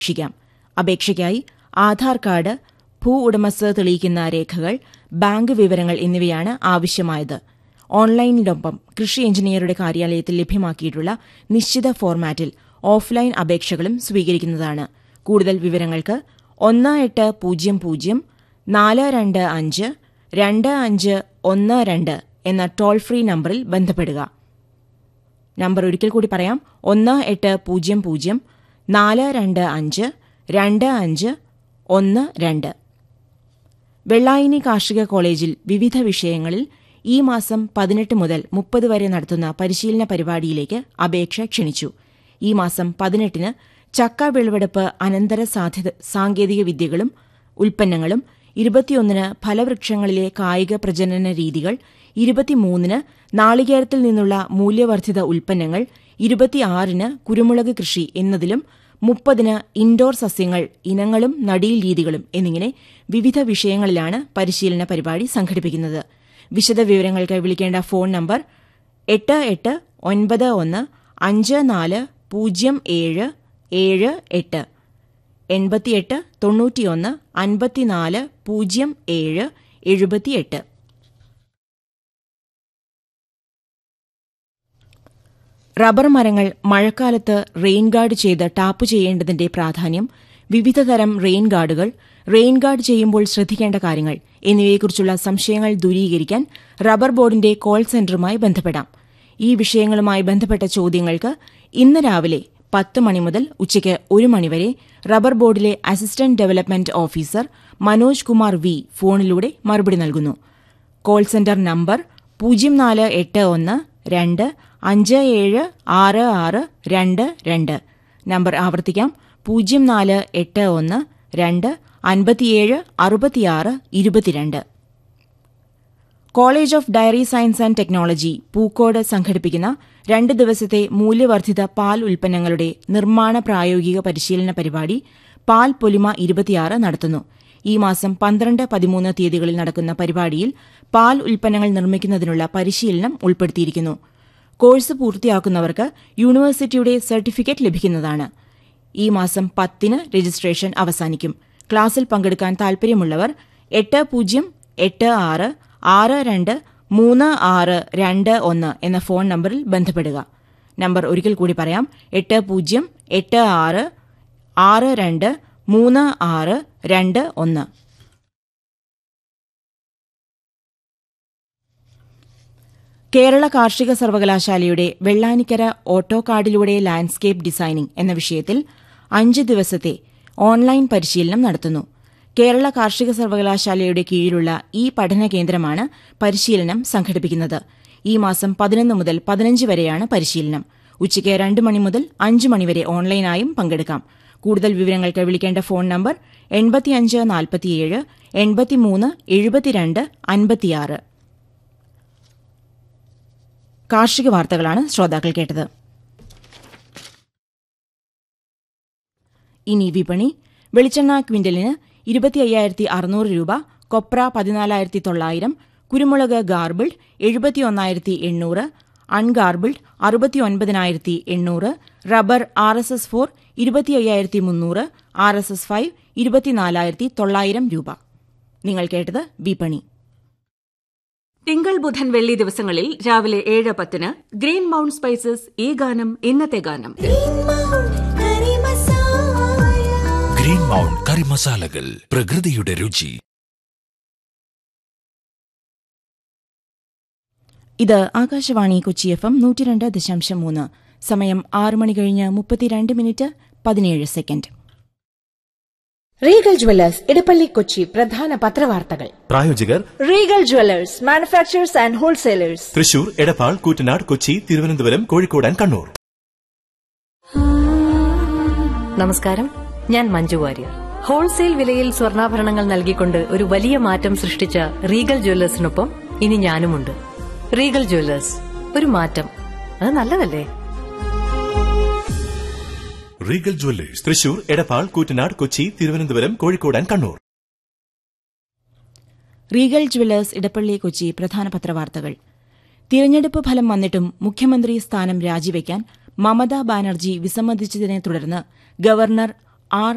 അപേക്ഷിക്കാം അപേക്ഷയ്ക്കായി ആധാർ കാർഡ് ഭൂ ഉടമസ്ഥത തെളിയിക്കുന്ന രേഖകൾ ബാങ്ക് വിവരങ്ങൾ എന്നിവയാണ് ആവശ്യമായത് ഓൺലൈനിനൊപ്പം കൃഷി എഞ്ചിനീയറുടെ കാര്യാലയത്തിൽ ലഭ്യമാക്കിയിട്ടുള്ള നിശ്ചിത ഫോർമാറ്റിൽ ഓഫ്ലൈൻ അപേക്ഷകളും സ്വീകരിക്കുന്നതാണ് കൂടുതൽ വിവരങ്ങൾക്ക് ഒന്ന് എട്ട് പൂജ്യം പൂജ്യം നാല് രണ്ട് അഞ്ച് രണ്ട് അഞ്ച് ഒന്ന് രണ്ട് എന്ന ടോൾ ഫ്രീ നമ്പറിൽ ബന്ധപ്പെടുക നമ്പർ ഒരിക്കൽ കൂടി പറയാം ഒന്ന് എട്ട് പൂജ്യം പൂജ്യം നാല് രണ്ട് അഞ്ച് രണ്ട് അഞ്ച് ഒന്ന് രണ്ട് വെള്ളായിനി കാർഷിക കോളേജിൽ വിവിധ വിഷയങ്ങളിൽ ഈ മാസം പതിനെട്ട് മുതൽ മുപ്പത് വരെ നടത്തുന്ന പരിശീലന പരിപാടിയിലേക്ക് അപേക്ഷ ക്ഷണിച്ചു ഈ മാസം പതിനെട്ടിന് ചക്ക വിളവെടുപ്പ് അനന്തര സാധ്യത സാങ്കേതിക വിദ്യകളും ഉൽപ്പന്നങ്ങളും ഇരുപത്തിയൊന്നിന് ഫലവൃക്ഷങ്ങളിലെ കായിക പ്രജനന രീതികൾ ഇരുപത്തിമൂന്നിന് നാളികേരത്തിൽ നിന്നുള്ള മൂല്യവർദ്ധിത ഉൽപ്പന്നങ്ങൾ ഇരുപത്തിയാറിന് കുരുമുളക് കൃഷി എന്നതിലും മുപ്പതിന് ഇൻഡോർ സസ്യങ്ങൾ ഇനങ്ങളും നടീൽ രീതികളും എന്നിങ്ങനെ വിവിധ വിഷയങ്ങളിലാണ് പരിശീലന പരിപാടി സംഘടിപ്പിക്കുന്നത് വിശദവിവരങ്ങൾക്ക് വിളിക്കേണ്ട ഫോൺ നമ്പർ എട്ട് എട്ട് ഒൻപത് ഒന്ന് അഞ്ച് നാല് പൂജ്യം ഏഴ് ഏഴ് എട്ട് എൺപത്തിയെട്ട് തൊണ്ണൂറ്റിയൊന്ന് അൻപത്തിനാല് പൂജ്യം ഏഴ് എഴുപത്തിയെട്ട് റബ്ബർ മരങ്ങൾ മഴക്കാലത്ത് റെയിൻ ഗാർഡ് ചെയ്ത് ടാപ്പ് ചെയ്യേണ്ടതിന്റെ പ്രാധാന്യം വിവിധതരം റെയിൻ ഗാർഡുകൾ റെയിൻ ഗാർഡ് ചെയ്യുമ്പോൾ ശ്രദ്ധിക്കേണ്ട കാര്യങ്ങൾ എന്നിവയെക്കുറിച്ചുള്ള സംശയങ്ങൾ ദൂരീകരിക്കാൻ റബ്ബർ ബോർഡിന്റെ കോൾ സെന്ററുമായി ബന്ധപ്പെടാം ഈ വിഷയങ്ങളുമായി ബന്ധപ്പെട്ട ചോദ്യങ്ങൾക്ക് ഇന്ന് രാവിലെ പത്ത് മണി മുതൽ ഉച്ചയ്ക്ക് ഒരു മണിവരെ റബ്ബർ ബോർഡിലെ assistant development officer Manoj Kumar V ഫോണിലൂടെ മറുപടി നൽകുന്നു കോൾ സെന്റർ നമ്പർ പൂജ്യം നാല് എട്ട് ഒന്ന് രണ്ട് അഞ്ച് ഏഴ് ആറ് ആറ് രണ്ട് രണ്ട് നമ്പർ ആവർത്തിക്കാം പൂജ്യം നാല് എട്ട് ഒന്ന് രണ്ട് അൻപത്തിയേഴ് അറുപത്തിയാറ് ഇരുപത്തിരണ്ട് college of dairy science and technology Pookode സംഘടിപ്പിക്കുന്ന രണ്ട് ദിവസത്തെ മൂല്യവർദ്ധിത പാൽ ഉൽപ്പന്നങ്ങളുടെ നിർമ്മാണ പ്രായോഗിക പരിശീലന പരിപാടി പാൽ പൊലിമ ഇരുപത്തിയാറ് നടത്തുന്നു ഈ മാസം പന്ത്രണ്ട് പതിമൂന്ന് തീയതികളിൽ നടക്കുന്ന പരിപാടിയിൽ പാൽ ഉൽപ്പന്നങ്ങൾ നിർമ്മിക്കുന്നതിനുള്ള പരിശീലനം ഉൾപ്പെടുത്തിയിരിക്കുന്നു കോഴ്സ് പൂർത്തിയാക്കുന്നവർക്ക് യൂണിവേഴ്സിറ്റിയുടെ സർട്ടിഫിക്കറ്റ് ലഭിക്കുന്നതാണ് ഈ മാസം പത്തിന് രജിസ്ട്രേഷൻ അവസാനിക്കും ക്ലാസ്സിൽ പങ്കെടുക്കാൻ താൽപര്യമുള്ളവർ എട്ട് പൂജ്യം എട്ട് ആറ് ആറ് രണ്ട് മൂന്ന് ആറ് രണ്ട് ഒന്ന് എന്ന ഫോൺ നമ്പറിൽ ബന്ധപ്പെടുക നമ്പർ ഒരിക്കൽ കൂടി പറയാം എട്ട് പൂജ്യം എട്ട് ആറ് ആറ് രണ്ട് മൂന്ന് ആറ് രണ്ട് ഒന്ന് കേരള കാർഷിക സർവകലാശാലയുടെ വെള്ളാനിക്കര ഓട്ടോ കാർഡിലൂടെ ലാൻഡ്സ്കേപ്പ് ഡിസൈനിംഗ് എന്ന വിഷയത്തിൽ അഞ്ച് ദിവസത്തെ ഓൺലൈൻ പരിശീലനം നടത്തുന്നു കേരള കാർഷിക സർവകലാശാലയുടെ കീഴിലുള്ള ഈ പഠന കേന്ദ്രമാണ് പരിശീലനം സംഘടിപ്പിക്കുന്നത് ഈ മാസം പതിനൊന്ന് മുതൽ പതിനഞ്ച് വരെയാണ് പരിശീലനം ഉച്ചയ്ക്ക് രണ്ട് മണി മുതൽ അഞ്ച് മണിവരെ ഓൺലൈനായും പങ്കെടുക്കാം കൂടുതൽ വിവരങ്ങൾക്ക് വിളിക്കേണ്ട ഫോൺ നമ്പർ എൺപത്തിയഞ്ച് നാൽപ്പത്തിയേഴ് എൺപത്തിമൂന്ന് എഴുപത്തിരണ്ട് അൻപത്തിയാറ് കാർഷിക വാർത്തകളാണ് ശ്രോതാക്കൾ കേട്ടത് ഇനി വിപണി വെളിച്ചെണ്ണ ക്വിന്റലിന് ഇരുപത്തി അയ്യായിരത്തി അറുന്നൂറ് രൂപ കൊപ്ര പതിനാലായിരത്തി തൊള്ളായിരം കുരുമുളക് ഗാർബിൾഡ് എഴുപത്തിയൊന്നായിരത്തി എണ്ണൂറ് അൺഗാർബിൾഡ് അറുപത്തിയൊൻപതിനായിരത്തി എണ്ണൂറ് rubber R S S four ഇരുപത്തി അയ്യായിരത്തി മുന്നൂറ് ആർ എസ് എസ് ഫൈവ് ഇരുപത്തിനാലായിരത്തി തൊള്ളായിരം രൂപ നിങ്ങൾ കേട്ടത് വിപണി തിങ്കൾ ബുധൻ വെള്ളി ദിവസങ്ങളിൽ രാവിലെ ഏഴ് പത്തിന് ഗ്രീൻ മൗണ്ട് സ്പൈസസ് ഈ ഗാനം ഇന്നത്തെ ഗാനം ഗ്രീൻ മൗണ്ട് കറി മസാലകൾ പ്രകൃതിയുടെ രുചി ഇത് ആകാശവാണി കൊച്ചി എഫ് എം നൂറ്റിരണ്ട് ദശാംശം മൂന്ന് സമയം ആറ് മണി കഴിഞ്ഞ് മുപ്പത്തിരണ്ട് മിനിറ്റ് പതിനേഴ് second Regal Jewellers Edappally Kochi പ്രധാന പത്രവാർത്തകൾ പ്രായോജകർ Regal Jewellers manufacturers and wholesalers Thrissur Edappal Koottanad Kochi Thiruvananthapuram Kozhikode and Kannur നമസ്കാരം ഞാൻ മഞ്ജു വാര്യർ ഹോൾസെയിൽ വിലയിൽ സ്വർണ്ണാഭരണങ്ങൾ നൽകിക്കൊണ്ട് ഒരു വലിയ മാറ്റം സൃഷ്ടിച്ച റീഗൽ ജ്വല്ലേഴ്സിനൊപ്പം ഇനി ഞാനുമുണ്ട് റീഗൽ ജ്വല്ലേഴ്സ് ഒരു മാറ്റം അത് നല്ലതല്ലേ Regal Jewellers Thrissur Edappal Koottanad Kochi Thiruvananthapuram Kozhikode and Kannur Regal Jewellers Edappally Kochi പ്രധാന പത്രവാർത്തകൾ തിരഞ്ഞെടുപ്പ് ഫലം വന്നിട്ടും മുഖ്യമന്ത്രി സ്ഥാനം രാജിവെക്കാൻ മമതാ ബാനർജി വിസമ്മതിച്ചതിനെ തുടർന്ന് ഗവർണർ ആർ